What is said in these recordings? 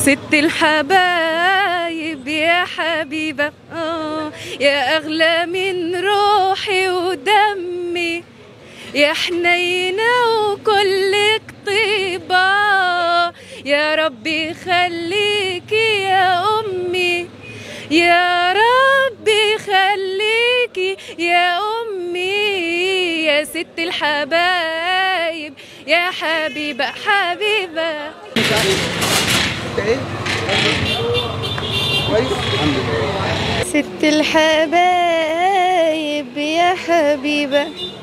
ست الحبايب يا حبيبة آه يا أغلى من روحي ودمي يا حنينة وكلك طيبة يا ربي خليكي يا أمي يا ربي خليكي يا أمي يا ست الحبايب يا حبيبة حبيبة ست الحبايب يا حبيبة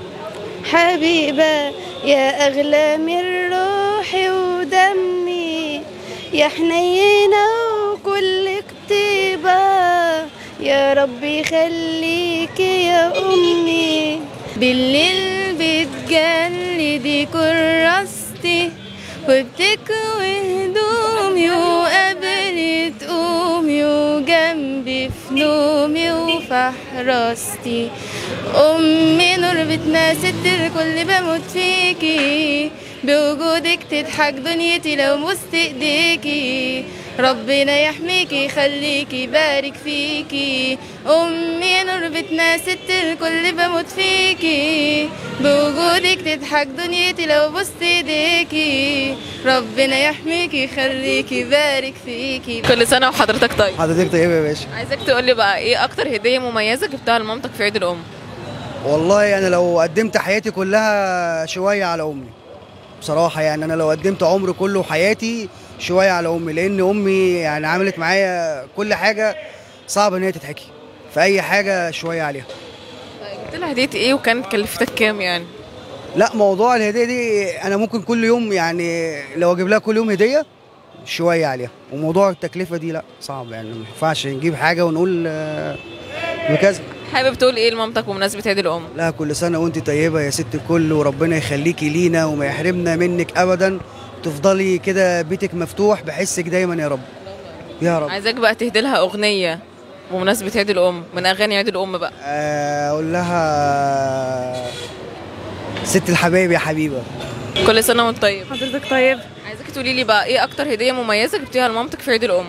حبيبة يا أغلى من روحي ودمي يا حنينة وكل طيبة يا ربي خليكي يا أمي بالليل بتجلدي كراستي وبتكوي هدومي وقبل تقومي وجنبي في نومي وفي حراستي أمي نور بيتنا ست الكل بموت فيكي بوجودك تضحك دنيتي لو مست ايديكي ربنا يحميكي يخليكي يبارك فيكي امي نور بيتنا ست الكل بموت فيكي بوجودك تضحك دنيتي لو بصت ايديكي ربنا يحميكي يخليكي يبارك فيكي كل سنة وحضرتك طيب حضرتك طيبة يا باشا عايزك تقولي بقى ايه اكتر هدية مميزة جبتها لمامتك في عيد الام والله انا لو قدمت حياتي كلها شوية على امي بصراحة يعني انا لو قدمت عمري كله وحياتي شوية على امي لان امي يعني عملت معايا كل حاجة صعب ان هي تتحكي في اي حاجة شوية عليها جبت لها هدية ايه وكانت كلفتك كام يعني لا موضوع الهدية دي انا ممكن كل يوم يعني لو اجيب لها كل يوم هدية شوية عليها وموضوع التكلفة دي لا صعب يعني ما ينفعش نجيب حاجة ونقول آه، بكذا حابب تقول ايه لمامتك بمناسبة عيد الام لا كل سنة وانت طيبة يا ست الكل وربنا يخليكي لينا وما يحرمنا منك أبدا تفضلي كده بيتك مفتوح بحسك دايما يا رب يا رب عايزاك بقى تهدي لها اغنية بمناسبة عيد الام من اغاني عيد الام بقى آه، أقول لها ست الحبايب يا حبيبة كل سنة وانت طيب حضرتك طيب عايزاك تقولي لي بقى ايه اكتر هدية مميزة جبتيها لمامتك في عيد الام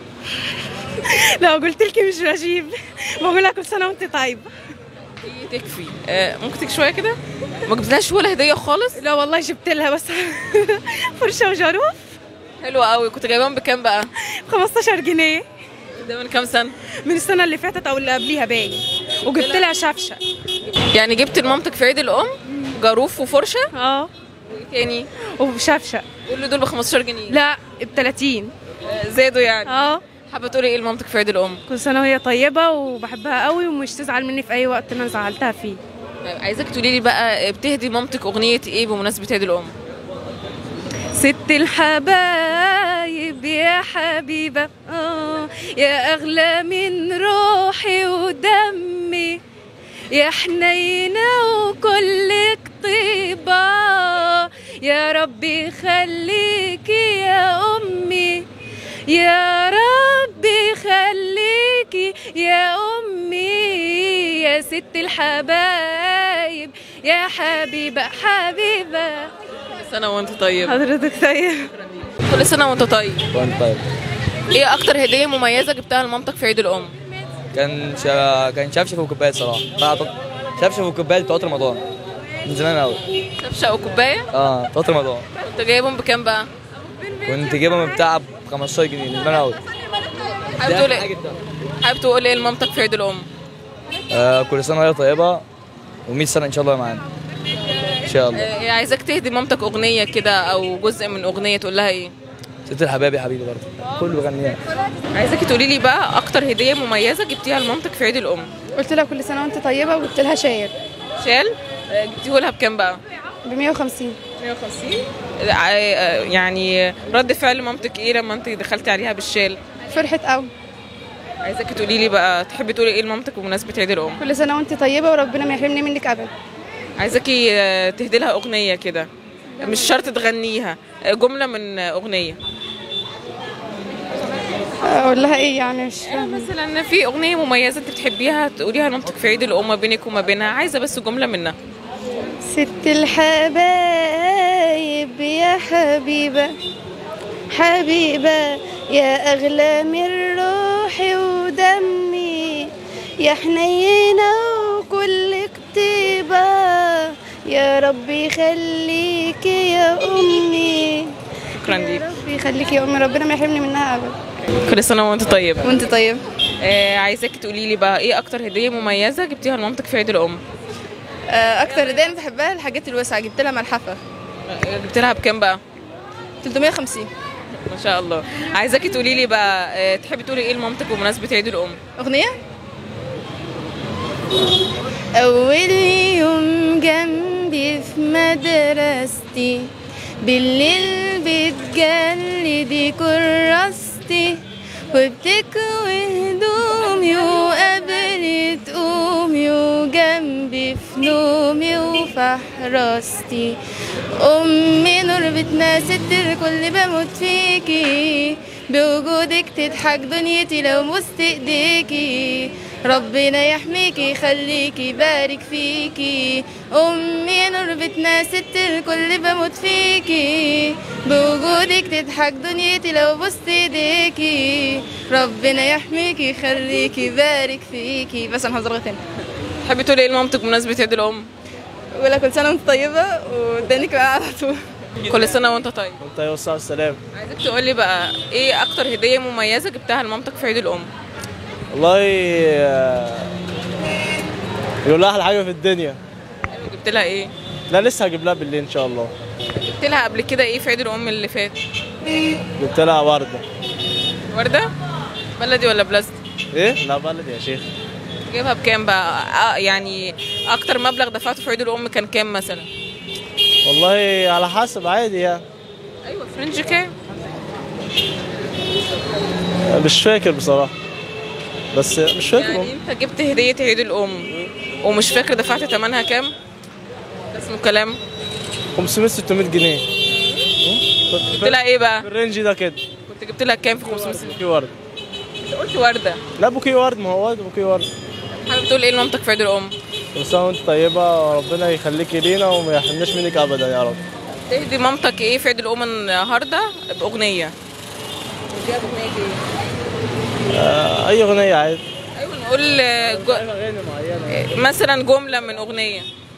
لو قلت لك مش بجيب بقول لها كل سنة وانت طيب ايه تكفي آه ممكن تك شوية كده ما جبتلهاش ولا هدية خالص لا والله جبت لها بس فرشة وجاروف حلوة قوي كنت جايباهم بكام بقى 15 جنيه ده من كام سنة من السنة اللي فاتت أو اللي قبليها باين وجبت لها شفشة يعني جبت لمامتك في عيد الام جاروف وفرشة اه وايه تاني وشفشة كل دول ب 15 جنيه لا ب 30 آه، زادوا يعني اه حابة تقولي ايه لمامتك في عيد الام كل سنة وهي طيبة وبحبها قوي ومش تزعل مني في أي وقت أنا زعلتها فيه طيب، عايزاك تقولي لي بقى بتهدي مامتك اغنية ايه بمناسبة عيد الام ست الحبايب يا حبيبة آه يا أغلى من روحي ودمي يا حنينة وكلك طيبة يا ربي خليكي يا أمي يا ربي خليكي يا أمي يا ست الحبايب يا حبيبة حبيبة كل سنة وانت طيب حضرتك طيب كل سنة وانت طيب وانت طيب ايه اكتر هدية مميزة جبتها لمامتك في عيد الام كان شا... كان شفشف وكوبايات صراحه بتاع شفشف وكوبايات بتوع رمضان من زمان قوي شفشة او كوباية اه بتوع رمضان كنت جايبهم بكام بقى كنت جايبهم بتاع ب 15 جنيه من زمان قوي حابب تقول ايه حابب تقول ايه لمامتك في عيد الام آه كل سنه وهي طيبه و100 سنه ان شاء الله معانا ان شاء الله آه، عايزاك تهدي مامتك اغنية كده او جزء من اغنية تقول لها ايه ست الحبايب يا حبيبي برضه كله بيغنيها عايزاكي تقولي لي بقى اكتر هدية مميزة جبتيها لمامتك في عيد الام قلت لها كل سنة وانت طيبة وجبت لها شاير شال آه، جبتيه لها بكام بقى ب 150 150 يعني رد فعل مامتك ايه لما انت دخلتي عليها بالشال فرحت قوي عايزاكي تقولي لي بقى تحبي تقولي ايه لمامتك بمناسبة عيد الام كل سنة وانت طيبة وربنا ما يحرمني منك أبدا عايزاكي آه، تهدي لها اغنية كده مش شرط تغنيها آه، جملة من آه، اغنية أقول لها إيه يعني مش فاهمة. مثلا في اغنية مميزة انت بتحبيها تقوليها لمامتك في عيد الام ما بينك وما بينها عايزة بس جملة منها ست الحبايب يا حبيبة حبيبة يا أغلى من روحي ودمي يا حنينة وكل كتيبة يا ربي خليكي يا أمي شكرا يا ليك ربي خليكي يا أمي ربنا ما يحرمني منها أبدا كل سنه وانت طيب وأنت طيب آه عايزاكي تقولي لي بقى ايه اكتر هديه مميزه جبتيها لمامتك في عيد الام أكتر هدية أنا بحبها الحاجات الواسعة جبت لها ملحفة آه، جبت لها بكام بقى 350 ما شاء الله عايزاكي تقولي لي بقى آه تحبي تقولي ايه لمامتك بمناسبه عيد الام أغنية أول يوم جنبي في مدرستي بالليل بتجلدي كراستي وبتكوي هدومي وقبلت قومي وجنبي في نومي وفي حراستي أمي نور بيتنا ست الكل بموت فيكي بوجودك تضحك دنيتي لو مست ايديكي ربنا يحميكي يخليكي يبارك فيكي امي نور بيتنا ست الكل بموت فيكي بوجودك تضحك دنيتي لو بصت ايديكي ربنا يحميكي يخليكي يبارك فيكي بس انا هزرغ تاني تحبي تقولي ايه لمامتك بمناسبه عيد الام ولا كل سنه وانت طيبه واداني بقى على طول كل سنه وانت طيب وانت يا والصحة والسلام عايزاك تقولي بقى ايه اكتر هديه مميزه جبتها لمامتك في عيد الام والله آه، يقول لها احلى حاجة في الدنيا جبت لها ايه لا لسه هجيب لها بالليل ان شاء الله جبت لها قبل كده ايه في عيد الام اللي فات جبت لها وردة ورده بلدي ولا بلاستيك ايه لا بلدي يا شيخ جايبها بكام بقى آه يعني اكتر مبلغ دفعته في عيد الام كان كام مثلا والله على حسب عادي يعني ايوه فرنج كام مش فاكر بصراحة بس مش فاكر يعني انت جبت هديه عيد الام ومش فاكر دفعت ثمنها كام اسمه كلام 500 600 جنيه جبت لها ايه بقى في الرينج ده كده كنت جبت لها كام في 500 بوكي ورد انت قلت ورده لا بوكي ورد ما هو ورد بوكي ورد حابب تقول ايه لمامتك في عيد الام كل سنة وانت طيبة وربنا يخليكي لينا وما يحرمناش منك ابدا يا رب تهدي مامتك ايه في عيد الام النهارده باغنيه تهديها باغنيه ايه آه اي اغنية عادي ايوه نقول آه، جو... اغاني معينة مثلا جمله من اغنيه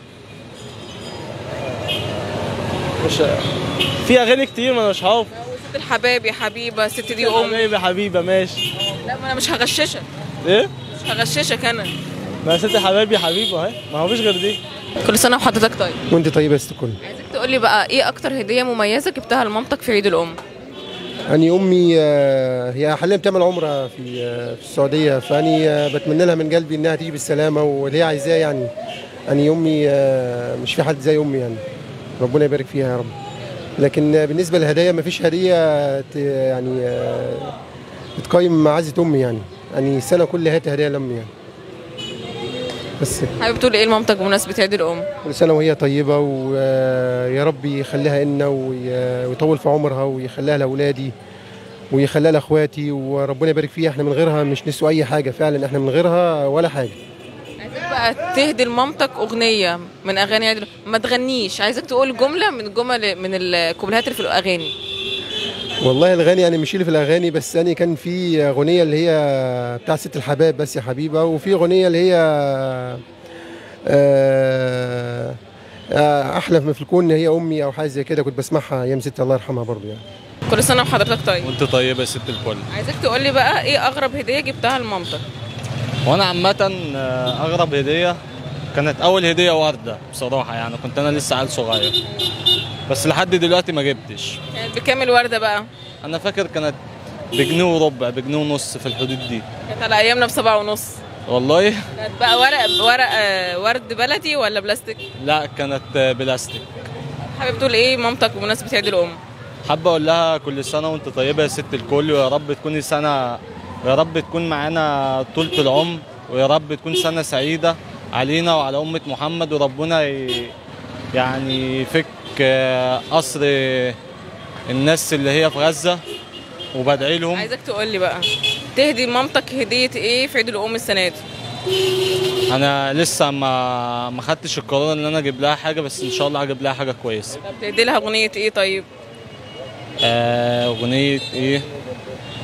مش في اغاني كتير ما انا مش عارف ست الحباب يا حبيبه ست دي ام حبيبي حبيبه ماشي لا ما انا مش هغششك ايه مش هغششك انا ما ست حبايبي حبيبه اهي ما هو مفيش غير دي كل سنه وحضرتك طيب وانت طيبه يا ست الكل عايزك تقول لي بقى ايه اكتر هديه مميزه جبتها لمامتك في عيد الام أني أمي آه، هي حاليا بتعمل عمرة في آه، في السعودية فأني آه، بتمنى لها من قلبي إنها تيجي بالسلامة واللي هي عايزاه يعني أني أمي آه، مش في حد زي أمي يعني ربنا يبارك فيها يا رب لكن آه، بالنسبة للهدايا ما فيش هدية ت- يعني آه، بتقيم معزة أمي يعني يعني السنة كلها هات هدايا لأمي يعني بس حابب تقول ايه لمامتك بمناسبه عيد الام كل سنة وهي طيبة ويا رب يخليها لنا وي- ويطول في عمرها ويخليها لأولادي ويخليها لأخواتي وربنا يبارك فيها احنا من غيرها مش نسوا أي حاجة فعلا احنا من غيرها ولا حاجة عايزك بقى تهدي لمامتك اغنيه من اغاني عيد الام ما تغنيش عايزك تقول جمله من جمل من الكوبليهات اللي في الاغاني والله الأغاني أنا مش اللي في الأغاني بس أنا كان في أغنية اللي هي بتاع ست الحباب بس يا حبيبة وفي أغنية اللي هي آه، آه، أحلى ما في الكون هي أمي أو حاجة زي كده كنت بسمعها أيام ستي الله يرحمها برضو يعني كل سنه وحضرتك طيب وانت طيبه يا ست الكل عايزك تقول لي بقى ايه اغرب هديه جبتها لمامتك وانا عامه آه، اغرب هديه كانت اول هديه ورده بصراحه يعني كنت انا لسه عيل صغير بس لحد دلوقتي ما جبتش كانت بكام الورده بقى انا فاكر كانت بجنيه وربع بجنيه ونص في الحدود دي كانت على ايامنا بسبعة ونص والله كانت بقى ورق ورق آه، ورد بلدي ولا بلاستيك لا كانت آه، بلاستيك حابب تقول ايه مامتك بمناسبه عيد الام حابه اقول لها كل سنه وانت طيبه يا ست الكل ويا رب تكوني سنه ويا رب تكون معانا طولة العمر ويا رب تكون سنه سعيده علينا وعلى امه محمد وربنا ي... يعني يفك آه، اسر الناس اللي هي في غزه وبدعي لهم عايزك تقول لي بقى تهدي مامتك هديه ايه في عيد الام السنه دي انا لسه ما ما خدتش القرار ان انا اجيب لها حاجه بس ان شاء الله هجيب لها حاجه كويسه طب تهدي لها اغنيه ايه طيب آه، اغنيه ايه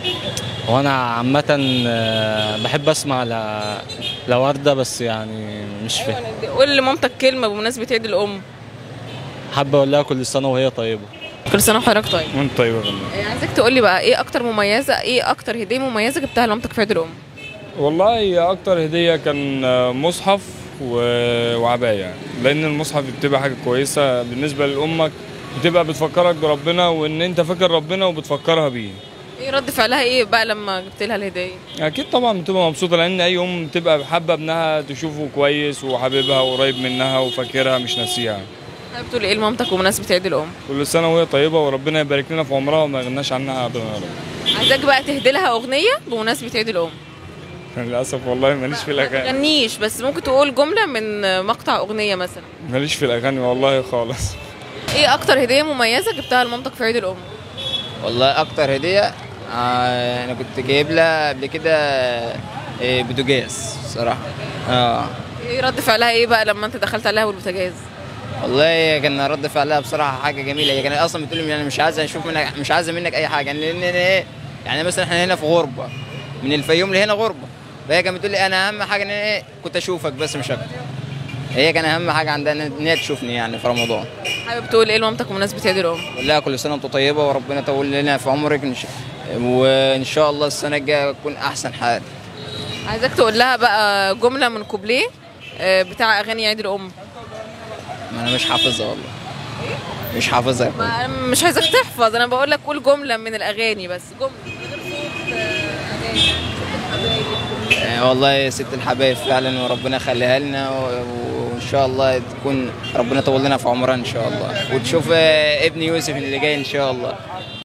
وانا عامه آه، بحب اسمع ل... لوردة بس يعني مش فاهم قول لمامتك كلمه بمناسبه عيد الام حابب اقول لها كل سنه وهي طيبه كل سنه وحضرتك طيب وانت طيب والله آه، عايزك تقول لي بقى ايه اكتر مميزه ايه اكتر هديه مميزه جبتها لمامتك في عيد الام والله هي اكتر هديه كان مصحف و- وعبايه لان المصحف بتبقى حاجه كويسه بالنسبه لامك بتبقى بتفكرك بربنا وان انت فاكر ربنا وبتفكرها بيه ايه رد فعلها ايه بقى لما جبت لها الهديه اكيد طبعا بتبقى مبسوطه لان اي ام بتبقى حابه ابنها تشوفه كويس وحبيبها وقريب منها وفاكرها مش ناسيها حابب تقول ايه لمامتك بمناسبه عيد الام كل سنه وهي طيبه وربنا يبارك لنا في عمرها وما يغناش عنها ابدا يا رب عايزاك بقى تهدي لها اغنيه بمناسبه عيد الام للاسف والله ماليش في ما الاغاني تغنيش بس ممكن تقول جمله من مقطع اغنيه مثلا ماليش في الاغاني والله خالص ايه اكتر هديه مميزه جبتها لمامتك في عيد الام والله اكتر هديه آه انا كنت جايب لها قبل كده آه، بوتاجاز صراحه اه ايه رد فعلها ايه بقى لما انت دخلت عليها بالبوتاجاز والله كان رد فعلها بصراحه حاجه جميله هي كانت اصلا بتقول لي انا مش عايزه اشوف منك مش عايزه منك اي حاجه لان أنا ايه يعني مثلا احنا هنا في غربه من الفيوم لهنا غربه فهي كانت بتقول لي انا اهم حاجه ان أنا ايه كنت اشوفك بس مش اكتر هي كان اهم حاجه عندها ان إن هي تشوفني يعني في رمضان حابب تقول ايه لمامتك بمناسبه عيد الام قول لها كل سنه وانت طيبه وربنا يطول لنا في عمرك إن شاء- وان شاء الله السنه الجايه تكون احسن حال عايزاك تقول لها بقى جمله من كوبليه آه، بتاع اغاني عيد الام ما انا مش حافظها والله مش حافظها ما أنا مش عايزاك تحفظ انا بقول لك قول جمله من الاغاني بس جمله من غير صوت آه، اغاني آه، والله يا ست الحبايب فعلا وربنا يخليها لنا و- وان شاء الله تكون ربنا يطول لنا في عمرها ان شاء الله وتشوف آه، ابن يوسف اللي جاي ان شاء الله